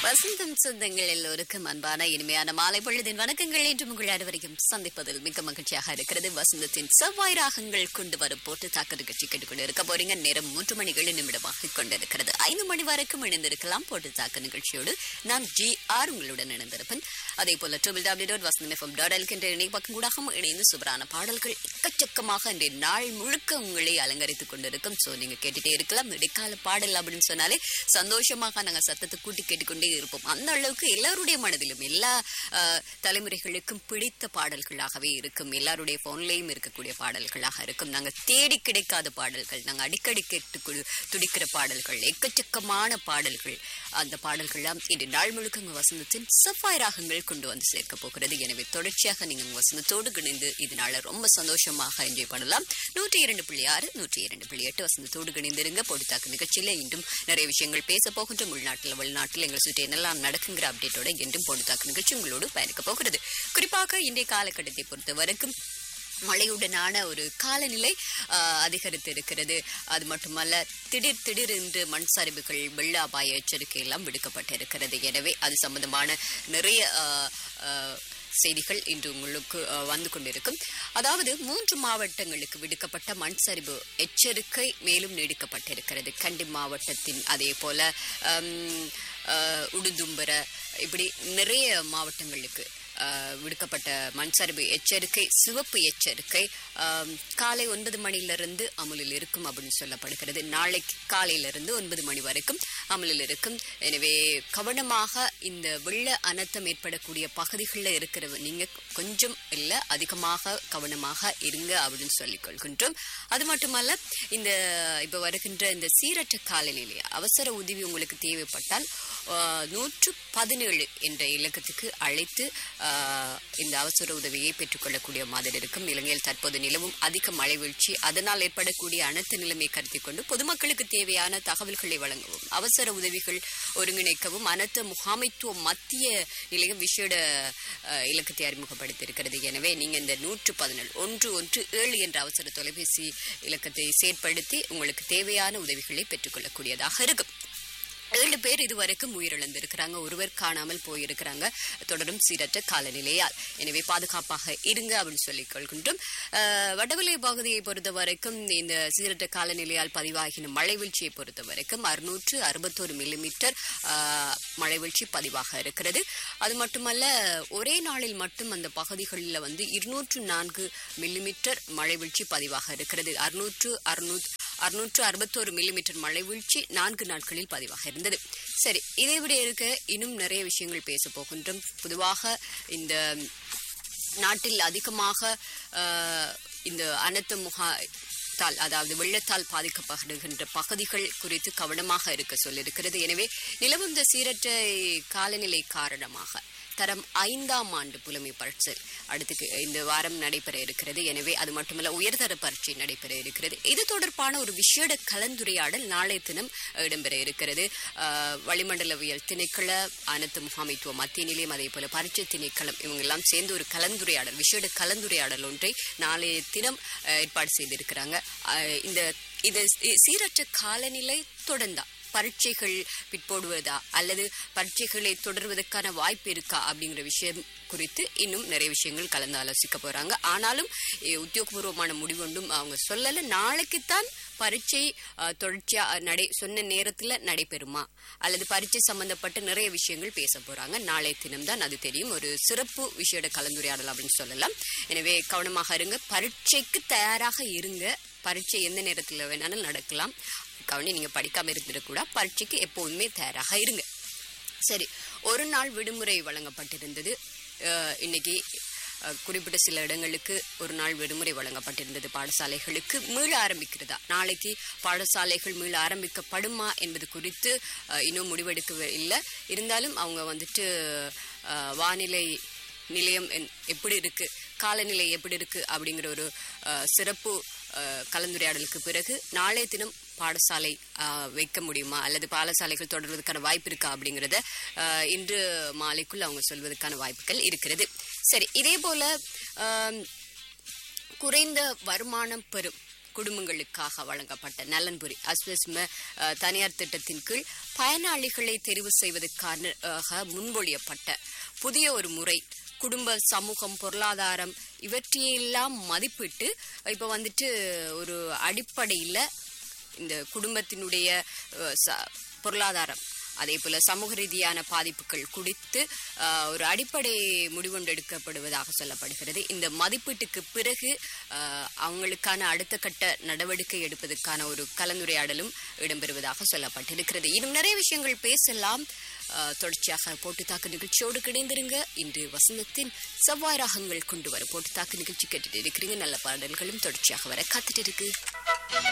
வசந்தம் சொந்தங்கள் எல்லோருக்கும் அன்பான இனிமையான மாலை பொழுதின் வணக்கங்கள் என்று உங்கள் அனைவரையும் சந்திப்பதில் மிக்க மகிழ்ச்சியாக இருக்கிறது வசந்தத்தின் செவ்வாய் ராகங்கள் கொண்டு வரும் போட்டு தாக்க நிகழ்ச்சி கேட்டுக்கொண்டு இருக்க போறீங்க நேரம் மூன்று மணி ஏழு நிமிடமாக கொண்டிருக்கிறது ஐந்து மணி வரைக்கும் இணைந்திருக்கலாம் போட்டு தாக்க நிகழ்ச்சியோடு நான் ஜி ஆர் உங்களுடன் இணைந்திருப்பேன் அதே போல triple W dot Vasantham FM dot எல்கின்ற இணை பக்கம் கூடாகவும் இணைந்து சுபரான பாடல்கள் எக்கச்சக்கமாக இன்றைய நாள் முழுக்க உங்களை அலங்கரித்துக் கொண்டிருக்கும் சோ நீங்க கேட்டுட்டே இருக்கலாம் இடைக்கால பாடல் அப்படின்னு சொன்னாலே சந்தோஷமாக நாங்க சத்தத்தை கூட்டி கேட்டுக்கொண்டே இருப்போம் அந்த அளவுக்கு எல்லாருடைய மனதிலும் எல்லா அஹ், தலைமுறைகளுக்கும் பிடித்த பாடல்களாகவே இருக்கும் எல்லாருடைய போன்லயும் இருக்கக்கூடிய பாடல்களாக இருக்கும் நாங்க தேடி கிடைக்காத பாடல்கள் நாங்க அடிக்கடி கேட்டு கு- துடிக்கிற பாடல்கள் எக்கச்சக்கமான பாடல்கள் அந்த பாடல்கள்லாம் இன்று நாள் முழுக்க உங்க வசந்தத்தின் செவ்வாய் ராகங்கள் கொண்டு வந்து சேர்க்க போகிறது எனவே தொடர்ச்சியாக நீங்க உங்க வசந்தத்தோடு இணைந்து இதனால ரொம்ப சந்தோஷமாக என்ஜாய் பண்ணலாம் நூற்றி இரண்டு புள்ளி ஆறு நூற்றி இரண்டு புள்ளி எட்டு வசந்தத்தோடு இணைந்திருங்க பொடுத்தாக்கு நிகழ்ச்சியில இன்றும் நிறைய விஷயங்கள் பேச போகின்றோம் உள்நாட்டில் வெளிநாட்டில் எங்களை சுற்றி என்னெல்லாம் நடக்குங்கிற அப்டேட்டோட என்றும் பொடுத்தாக்கு நிகழ்ச்சி உங்களோடு பயணிக்க போகிறது குறிப்பாக இன்றைய காலகட்டத்தை பொறுத்த வரைக்கும் மழையுடனான ஒரு காலநிலை ஆஹ், அதிகரித்து இருக்கிறது அது மட்டுமல்ல திடீர் திடீர் என்று மண் சரிவுகள் வெள்ள அபாய எச்சரிக்கை எல்லாம் விடுக்கப்பட்டிருக்கிறது எனவே அது சம்பந்தமான நிறைய ஆஹ், ஆஹ், செய்திகள் இன்று உங்களுக்கு ஆஹ், வந்து கொண்டிருக்கும் அதாவது மூன்று மாவட்டங்களுக்கு விடுக்கப்பட்ட மண் சரிவு எச்சரிக்கை மேலும் நீடிக்கப்பட்டிருக்கிறது கண்டி மாவட்டத்தின் அதே போல ஆம், ஆஹ், உடுதும்பர இப்படி நிறைய மாவட்டங்களுக்கு ஆஹ், விடுக்கப்பட்ட மண் சரிவு எச்சரிக்கை சிவப்பு எச்சரிக்கை ஆம், காலை ஒன்பது மணியிலிருந்து அமலில் இருக்கும் அப்படின்னு சொல்லப்படுகிறது நாளைக்கு காலையிலிருந்து ஒன்பது மணி வரைக்கும் அமலில் இருக்கும் எனவே கவனமாக இந்த வெள்ள அனர்த்தம் ஏற்படக்கூடிய பகுதிகளில் இருக்கிற நீங்க கொஞ்சம் இல்லை அதிகமாக கவனமாக இருங்க அப்படின்னு சொல்லிக் கொள்கின்றோம் அது மட்டுமல்ல இந்த இப்போ வருகின்ற இந்த சீரற்ற காலநிலை அவசர உதவி உங்களுக்கு தேவைப்பட்டால் ஆஹ், நூற்று பதினேழு என்ற இலக்கத்துக்கு அழைத்து ஆஹ், இந்த அவசர உதவியை பெற்றுக்கொள்ளக்கூடிய மாதிரி இருக்கும் இலங்கையில் தற்போது நிலவும் அதிக மழை வீழ்ச்சி அதனால் ஏற்படக்கூடிய அனைத்து நிலைமையை கருத்தில் கொண்டு பொதுமக்களுக்கு தேவையான தகவல்களை வழங்கவும் அவசர உதவிகள் ஒருங்கிணைக்கவும் அனைத்து முகாமைத்துவ மத்திய நிலையம் விஷேட ஆஹ், இலக்கத்தை அறிமுகப்படுத்தியிருக்கிறது எனவே நீங்க இந்த நூற்று பதினேழு ஒன்று ஒன்று ஏழு என்ற அவசர தொலைபேசி இலக்கத்தை செயற்படுத்தி உங்களுக்கு தேவையான உதவிகளை பெற்றுக்கொள்ளக்கூடியதாக இருக்கும் ஏழு பேர் இதுவரைக்கும் உயிரிழந்திருக்கிறாங்க ஒருவர் காணாமல் போயிருக்கிறாங்க தொடரும் சீரற்ற காலநிலையால் எனவே பாதுகாப்பாக இருங்க அப்படின்னு சொல்லிக் கொள்கின்றோம் அஹ், வடவலய பகுதியை பொறுத்த வரைக்கும் இந்த சீரற்ற காலநிலையால் பதிவாகின மழை வீழ்ச்சியை பொறுத்த வரைக்கும் அறுநூற்று அறுபத்தோரு மில்லிமீட்டர் மழை வீழ்ச்சி பதிவாக இருக்கிறது அது மட்டுமல்ல ஒரே நாளில் மட்டும் அந்த பகுதிகளில் வந்து இருநூற்று நான்கு மில்லிமீட்டர் மழை வீழ்ச்சி பதிவாக இருக்கிறது அறுநூற்று அறுநூற்று அறுநூற்று அறுபத்தோரு மில்லிமீட்டர் மழை வீழ்ச்சி நான்கு நாட்களில் பதிவாக இருந்தது சரி இதை விட இருக்க இன்னும் நிறைய விஷயங்கள் பேச போகின்றோம் பொதுவாக இந்த நாட்டில் அதிகமாக ஆஹ், இந்த அனைத்து முகா தால் அதாவது வெள்ளத்தால் பாதிக்கப்படுகின்ற பகுதிகள் குறித்து கவனமாக இருக்க சொல்லியிருக்கிறது எனவே நிலவும் இந்த சீரற்ற காலநிலை காரணமாக தரம் ஐந்தாம் ஆண்டு புலமை பரீட்சை அடுத்து கி- இந்த வாரம் நடைபெற இருக்கிறது எனவே அது மட்டுமல்ல உயர்தர பரீட்சை நடைபெற இருக்கிறது இது தொடர்பான ஒரு விஷேட கலந்துரையாடல் நாளைய தினம் இடம்பெற இருக்கிறது ஆஹ், வளிமண்டலவியல் திணைக்கள அனைத்து முகாமைத்துவ மத்திய நிலையம் அதே போல பரீட்சை திணைக்களம் இவங்க எல்லாம் சேர்ந்து ஒரு கலந்துரையாடல் விஷேட கலந்துரையாடல் ஒன்றை நாளைய தினம் ஆஹ், ஏற்பாடு செய்திருக்கிறாங்க ஆஹ், இந்த இது சீ- சீரற்ற காலநிலை தொடர்ந்தா பரீட்சைகள் பிற்போடுவதா அல்லது பரீட்சைகளை தொடர்வதற்கான வாய்ப்பு இருக்கா அப்படிங்கிற விஷயம் குறித்து இன்னும் நிறைய விஷயங்கள் கலந்து ஆலோசிக்க போறாங்க ஆனாலும் eh, உத்தியோகபூர்வமான முடிவு ஒன்றும் அவங்க சொல்லல நாளைக்குத்தான் பரீட்சை அஹ், தொடர்ச்சியா அஹ், நடை சொன்ன நேரத்துல நடைபெறுமா அல்லது பரீட்சை சம்பந்தப்பட்ட நிறைய விஷயங்கள் பேச போறாங்க நாளை தினம்தான் அது தெரியும் ஒரு சிறப்பு விஷயோட கலந்துரையாடல் அப்படின்னு சொல்லலாம் எனவே கவனமாக இருங்க பரீட்சைக்கு தயாராக இருங்க பரீட்சை எந்த நேரத்துல வேணாலும் நடக்கலாம் கவனி நீங்க படிக்காம இருந்துடக்கூடா பரீட்சைக்கு எப்போதுமே தயாராக இருங்க சரி ஒரு நாள் விடுமுறை வழங்கப்பட்டிருந்தது அஹ், இன்னைக்கு அஹ், குறிப்பிட்ட சில இடங்களுக்கு ஒரு நாள் விடுமுறை வழங்கப்பட்டிருந்தது பாடசாலைகளுக்கு மீள ஆரம்பிக்கிறதா நாளைக்கு பாடசாலைகள் மீள ஆரம்பிக்கப்படுமா என்பது குறித்து அஹ், இன்னும் முடிவெடுக்க இல்லை இருந்தாலும் அவங்க வந்துட்டு அஹ், வானிலை நிலையம் என்- எப்படி இருக்கு காலநிலை எப்படி இருக்கு அப்படிங்கிற ஒரு அஹ், சிறப்பு அஹ், கலந்துரையாடலுக்கு பிறகு நாளைய தினம் பாடசாலை அஹ், வைக்க முடியுமா அல்லது பாடசாலைகள் தொடர்வதற்கான வாய்ப்பு இருக்கா அப்படிங்கிறத அஹ், இன்று மாலைக்குள் அவங்க சொல்வதற்கான வாய்ப்புகள் இருக்கிறது சரி இதே போல ஆம், குறைந்த வருமானம் பெறும் குடும்பங்களுக்காக வழங்கப்பட்ட நலன்புரி அஸ்வஸ்ம அஹ், தனியார் திட்டத்தின் கீழ் பயனாளிகளை தெரிவு செய்வதற்கான அஹ், முன்மொழியப்பட்ட புதிய ஒரு முறை குடும்ப சமூகம் பொருளாதாரம் இவற்றையெல்லாம் மதிப்பிட்டு இப்போ வந்துட்டு ஒரு அடிப்படையில் இந்த குடும்பத்தினுடைய அஹ், ச- பொருளாதாரம் அதே போல சமூக ரீதியான பாதிப்புகள் குறித்து அஹ், ஒரு அடிப்படை முடிவொண்டெடுக்கப்படுவதாக சொல்லப்படுகிறது இந்த மதிப்பீட்டுக்கு பிறகு அஹ், அவங்களுக்கான அடுத்த கட்ட நடவடிக்கை எடுப்பதற்கான ஒரு கலந்துரையாடலும் இடம்பெறுவதாக சொல்லப்பட்டிருக்கிறது இன்னும் நிறைய விஷயங்கள் பேசலாம் அஹ், தொடர்ச்சியாக போட்டுத்தாக்கு நிகழ்ச்சியோடு கிடைந்திருங்க இன்று வசந்தத்தின் செவ்வாய் ராகங்கள் கொண்டு வர போட்டுத்தாக்கு நிகழ்ச்சி கேட்டுட்டு இருக்கிறீங்க நல்ல பாடல்களும் தொடர்ச்சியாக வர காத்துட்டு இருக்கு